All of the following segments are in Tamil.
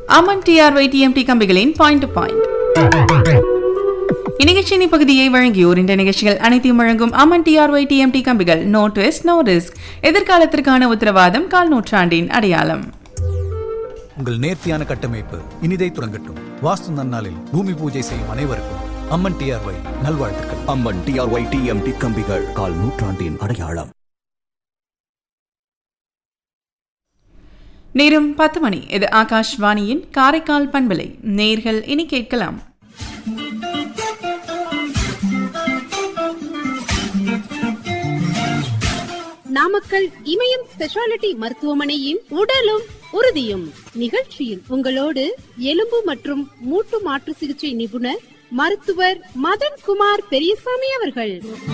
அமன் டிஆர்ஒய் டிஎம்டி கம்பிகளின் பாயிண்ட் டு பாயிண்ட் இந்நிகழ்ச்சியின் இப்பகுதியை வழங்கியோர் இந்த நிகழ்ச்சிகள் அனைத்தையும் வழங்கும் அமன் டிஆர்ஒய் டிஎம்டி கம்பிகள் நோ ட்விஸ்ட் நோ ரிஸ்க் எதிர்காலத்திற்கான உத்தரவாதம் கால் நூற்றாண்டின் அடையாளம் உங்கள் நேர்த்தியான கட்டமைப்பு இனிதை துறங்கட்டும் வாஸ்து நன்னாளில் பூமி பூஜை செய்யும் அனைவருக்கும் அம்மன் டிஆர்ஒய் நல்வாழ்த்துக்கள் அம்மன் டிஆர்ஒய் டிஎம்டி கம்பிகள் கால் நூற்றாண்டின் அடையாளம் நேரம் பத்து மணி இது ஆகாஷ்வாணியின் காரைக்கால் பண்பலை நேர்கள் இனி கேட்கலாம் நாமக்கல் இமயம் ஸ்பெஷாலிட்டி மருத்துவமனையின் உடலும் உறுதியும் நிகழ்ச்சியில் உங்களோடு எலும்பு மற்றும் மூட்டு மாற்று சிகிச்சை நிபுணர் மருத்துவர் மதன் குமார் பெரியசாமி அவர்கள்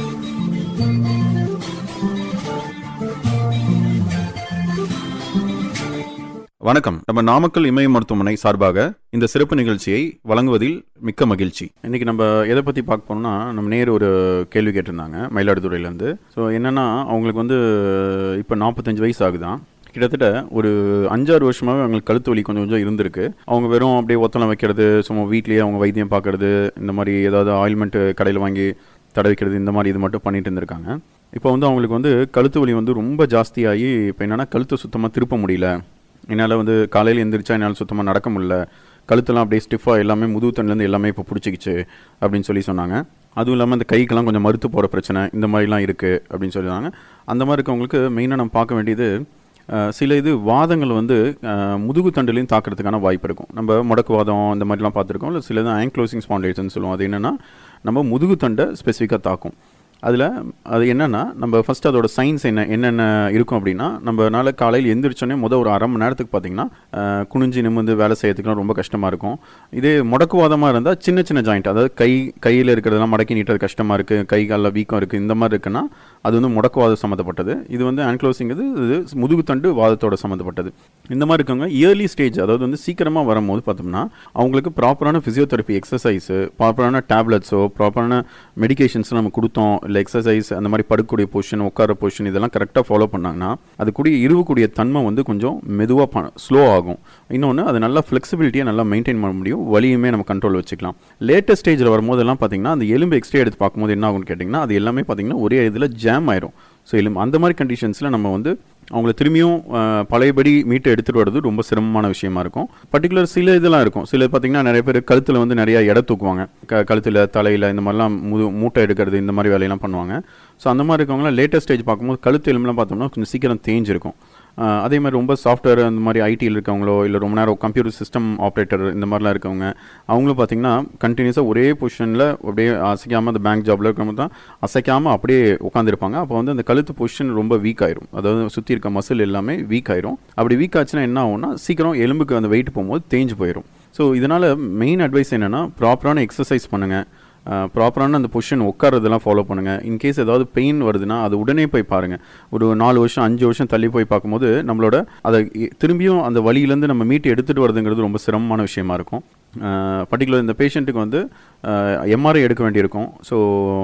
வணக்கம் நம்ம நாமக்கல் இமய மருத்துவமனை சார்பாக இந்த சிறப்பு நிகழ்ச்சியை வழங்குவதில் மிக்க மகிழ்ச்சி இன்னைக்கு நம்ம எதை பற்றி பார்க்க போனோம்னா நம்ம நேர் ஒரு கேள்வி கேட்டிருந்தாங்க மயிலாடுதுறையிலேருந்து ஸோ என்னென்னா அவங்களுக்கு வந்து இப்போ நாற்பத்தஞ்சு வயசு ஆகுதான் கிட்டத்தட்ட ஒரு அஞ்சாறு வருஷமாகவே அவங்களுக்கு கழுத்து வலி கொஞ்சம் கொஞ்சம் இருந்திருக்கு அவங்க வெறும் அப்படியே ஒத்தனை வைக்கிறது சும்மா வீட்லேயே அவங்க வைத்தியம் பார்க்கறது இந்த மாதிரி ஏதாவது ஆயில்மெண்ட் கடையில் வாங்கி தடவிக்கிறது இந்த மாதிரி இது மட்டும் பண்ணிட்டு இருந்திருக்காங்க இப்போ வந்து அவங்களுக்கு வந்து கழுத்து வலி வந்து ரொம்ப ஜாஸ்தியாகி இப்போ என்னென்னா கழுத்தை சுத்தமாக திருப்ப முடியல என்னால் வந்து காலையில் எந்திரிச்சா என்னால் சுத்தமாக நடக்க முடியல கழுத்தெல்லாம் அப்படியே ஸ்டிஃபாக எல்லாமே முதுகு தண்ணிலேருந்து எல்லாமே இப்போ பிடிச்சிக்கிச்சு அப்படின்னு சொல்லி சொன்னாங்க அதுவும் இல்லாமல் இந்த கைக்கெல்லாம் கொஞ்சம் மறுத்து போகிற பிரச்சனை இந்த மாதிரிலாம் இருக்குது அப்படின்னு சொல்லியிருந்தாங்க அந்த மாதிரி இருக்கவங்களுக்கு மெயினாக நம்ம பார்க்க வேண்டியது அஹ், சில இது வாதங்கள் வந்து அஹ், முதுகு தண்டுலையும் தாக்குறதுக்கான வாய்ப்பு இருக்கும் நம்ம முடக்குவாதம் இந்த மாதிரிலாம் பார்த்துருக்கோம் இல்லை சில இது ஆங்க்ளோசிங் ஸ்பாண்டைல்ஸ்னு சொல்லுவோம் அது என்னென்னா நம்ம முதுகு தண்டை ஸ்பெசிஃபிக்காக தாக்கும் அதில் அது என்னென்னா நம்ம ஃபஸ்ட் அதோட சயின்ஸ் என்ன என்னென்ன இருக்கும் அப்படின்னா நம்மனால காலையில் எந்திரிச்சோன்னே முதல் ஒரு அரை மணி நேரத்துக்கு பார்த்தீங்கன்னா அஹ், குனிஞ்சு நிமிர்ந்து வேலை செய்யறதுக்குலாம் ரொம்ப கஷ்டமாக இருக்கும் இதே முடக்குவாதமாக இருந்தால் சின்ன சின்ன ஜாயிண்ட் அதாவது கை கையில் இருக்கிறதெல்லாம் மடக்கி நீட்டுறது கஷ்டமாக இருக்குது கை காலில் வீக்கம் இருக்குது இந்த மாதிரி இருக்குன்னா அது வந்து முடக்குவாதம் சம்மந்தப்பட்டது இது வந்து ஆன்க்ளோசிங் இது இது முதுகுத்தண்டு வாதத்தோட சம்மந்தப்பட்டது இந்த மாதிரி இருக்கவங்க இயர்லி ஸ்டேஜ் அதாவது வந்து சீக்கிரமாக வரும்போது பார்த்தோம்னா அவங்களுக்கு ப்ராப்பரான ஃபிசியோதெரப்பி எக்ஸசைஸு ப்ராப்பரான டேப்லெட்ஸோ ப்ராப்பரான மெடிகேஷன்ஸ் நம்ம கொடுத்தோம் இல்லை எக்ஸசைஸ் அந்த மாதிரி படுக்கக்கூடிய பொசிஷன் உட்கார பொசிஷன் இதெல்லாம் கரெக்டாக ஃபாலோ பண்ணாங்கன்னா அது கூடிய இருவக்கூடிய தன்மை வந்து கொஞ்சம் மெதுவாக ஸ்லோ ஆகும் இன்னொன்று அது நல்லா ஃப்ளெக்சிபிலிட்டியை நல்லா மெயின்டைன் பண்ண முடியும் வலியுமே நம்ம கண்ட்ரோல் வச்சுக்கலாம் லேட்டஸ்ட் ஸ்டேஜில் வரும்போதெல்லாம் பார்த்தீங்கன்னா அந்த எலும்பு எக்ஸ்ட்ரே எடுத்து பார்க்கும்போது என்ன ஆகும்னு கேட்டிங்கன்னா அது எல்லாமே பார்த்தீங்கன்னா ஒரே இதில் ஜாம் ஆயிரும் ஸோ எலும்பு அந்த மாதிரி கண்டிஷன்ஸில் நம்ம வந்து அவங்கள திரும்பியும் அஹ், பழையபடி மீட்டு எடுத்துகிட்டு வர்றது ரொம்ப சிரமமான விஷயமா இருக்கும் பர்டிகுலர் சில இதெல்லாம் இருக்கும் சில பார்த்தீங்கன்னா நிறைய பேர் கழுத்தில் வந்து நிறைய எடை தூக்குவாங்க க கழுத்தில் தலையில் இந்த மாதிரிலாம் முது மூட்டை எடுக்கிறது இந்த மாதிரி வேலையெல்லாம் பண்ணுவாங்க ஸோ அந்த மாதிரி இருக்கவங்களாம் லேட்டஸ்ட் ஸ்டேஜ் பார்க்கும்போது கழுத்து எலும்புலாம் பார்த்தோம்னா கொஞ்சம் சீக்கிரம் தேஞ்சிருக்கும் அஹ், அதே மாதிரி ரொம்ப சாஃப்ட்வேர் அந்த மாதிரி ஐடியில் இருக்கவங்களோ இல்லை ரொம்ப நேரம் கம்ப்யூட்டர் சிஸ்டம் ஆப்ரேட்டர் இந்த மாதிரிலாம் இருக்கவங்க அவங்களும் பார்த்தீங்கன்னா கண்டினியூஸாக ஒரே பொசிஷனில் அப்படியே அசைக்காமல் அந்த பேங்க் ஜாப்ல இருக்கவங்க தான் அசைக்காமல் அப்படியே உட்காந்துருப்பாங்க அப்போ வந்து அந்த கழுத்து பொசிஷன் ரொம்ப வீக் ஆயிரும் அதாவது சுற்றி இருக்க மசில் எல்லாமே வீக் ஆயிரும் அப்படி வீக் ஆச்சுன்னா என்ன ஆகும்னா சீக்கிரம் எலும்புக்கு அந்த வெயிட் போகும்போது தேஞ்சு போயிடும் ஸோ இதனால் மெயின் அட்வைஸ் என்னென்னா ப்ராப்பரான எக்ஸசைஸ் பண்ணுங்கள் ப்ராப்பரான அந்த பொசிஷன் உட்காரதெல்லாம் ஃபாலோ பண்ணுங்கள் இன்கேஸ் ஏதாவது பெயின் வருதுன்னா அது உடனே போய் பாருங்கள் ஒரு நாலு வருஷம் அஞ்சு வருஷம் தள்ளி போய் பார்க்கும்போது நம்மளோட அதை இ- திரும்பியும் அந்த வலியிலேருந்து நம்ம மீட்டு எடுத்துகிட்டு வரதுங்கிறது ரொம்ப சிரமமான விஷயமா இருக்கும் பர்டிகுலர் இந்த பேஷண்ட்டுக்கு வந்து எம்ஆர்ஐ எடுக்க வேண்டியிருக்கும் ஸோ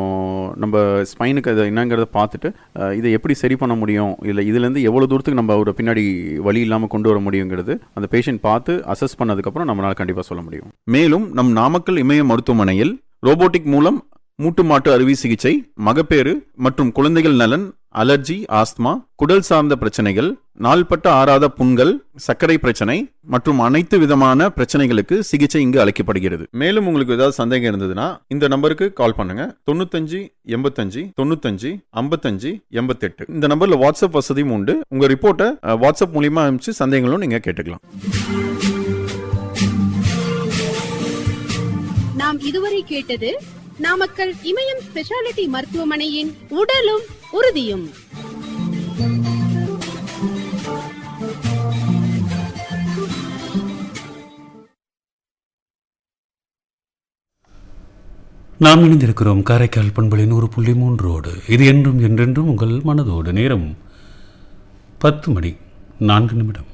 நம்ம ஸ்பைனுக்கு அது என்னங்கிறத பார்த்துட்டு அஹ், இதை எப்படி சரி பண்ண முடியும் இல்லை இதுலேருந்து எவ்வளோ தூரத்துக்கு நம்ம ஒரு பின்னாடி வலி இல்லாமல் கொண்டு வர முடியுங்கிறது அந்த பேஷண்ட் பார்த்து அசஸ் பண்ணதுக்கப்புறம் நம்மளால் கண்டிப்பாக சொல்ல முடியும் மேலும் நம் நாமக்கல் இமய மருத்துவமனையில் ரோபோட்டிக் மூலம் மூட்டு மாட்டு அறுவை சிகிச்சை மகப்பேறு மற்றும் குழந்தைகள் நலன் அலர்ஜி ஆஸ்துமா குடல் சார்ந்த பிரச்சனைகள் நாள்பட்ட ஆறாத புண்கள் சர்க்கரை பிரச்சனை மற்றும் அனைத்து விதமான பிரச்சனைகளுக்கு சிகிச்சை இங்கு அளிக்கப்படுகிறது மேலும் உங்களுக்கு ஏதாவது சந்தேகம் இருந்ததுன்னா இந்த நம்பருக்கு கால் பண்ணுங்க தொண்ணூத்தஞ்சு எண்பத்தஞ்சு தொண்ணூத்தஞ்சு ஐம்பத்தஞ்சு எண்பத்தெட்டு இந்த நம்பர்ல வாட்ஸ்அப் வசதியும் உண்டு உங்க ரிப்போர்ட்டை அஹ், வாட்ஸ்அப் மூலியமா அனுப்பிச்சு சந்தேகங்களும் நீங்க கேட்டுக்கலாம் நாம் இதுவரை கேட்டது நாமக்கல் இமயம் ஸ்பெஷாலிட்டி மருத்துவமனையின் உடலும் உறுதியும் நாம் இணைந்திருக்கிறோம் காரைக்கால் பண்பலை நூறு புள்ளி மூன்றோடு இது என்றும் என்றென்றும் உங்கள் மனதோடு நேரம் பத்து மணி நான்கு நிமிடம்